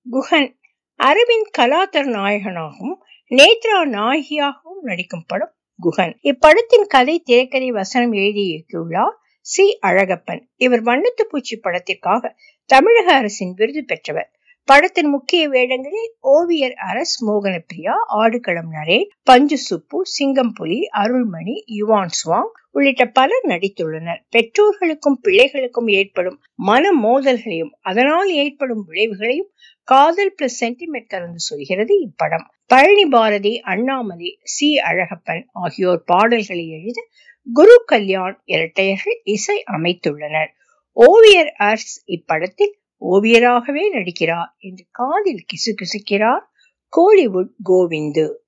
குஹன் அரவிந்த் கலாதர் நாயகனாகவும் நேத்ரா நாயகியாகவும் நடிக்கும் படம் குஹன் இப்படத்தின் கதை திரைக்கதை வசனம் எழுதி இயக்கியுள்ளார் சி அழகப்பன் இவர் வண்ணத்து பூச்சி படத்திற்காக தமிழக அரசின் விருது பெற்றவர் படத்தின் முக்கிய வேடங்களில் ஓவியர் அரஸ் மோகனப்பிரியா ஆடுகளம் நரேன் பஞ்சு சுப்பு சிங்கம்புலி அருள்மணி யுவான் சுவாங் உள்ளிட்ட பலர் நடித்துள்ளனர் பெற்றோர்களுக்கும் பிள்ளைகளுக்கும் ஏற்படும் மன மோதல்களையும் அதனால் ஏற்படும் விளைவுகளையும் காதல் பிளஸ் சென்டிமெண்ட் கலந்து சொல்கிறது இப்படம் பழனி பாரதி அண்ணாமலை சி அழகப்பன் ஆகியோர் பாடல்களை எழுத குரு கல்யாண் இரட்டையர்கள் இசை அமைத்துள்ளனர் ஓவியர் அர்ஸ் இப்படத்தில் ஓவியராகவே நடிக்கிறார் என்று காதில் கிசுகிசுக்கிறார் கோலிவுட் கோவிந்து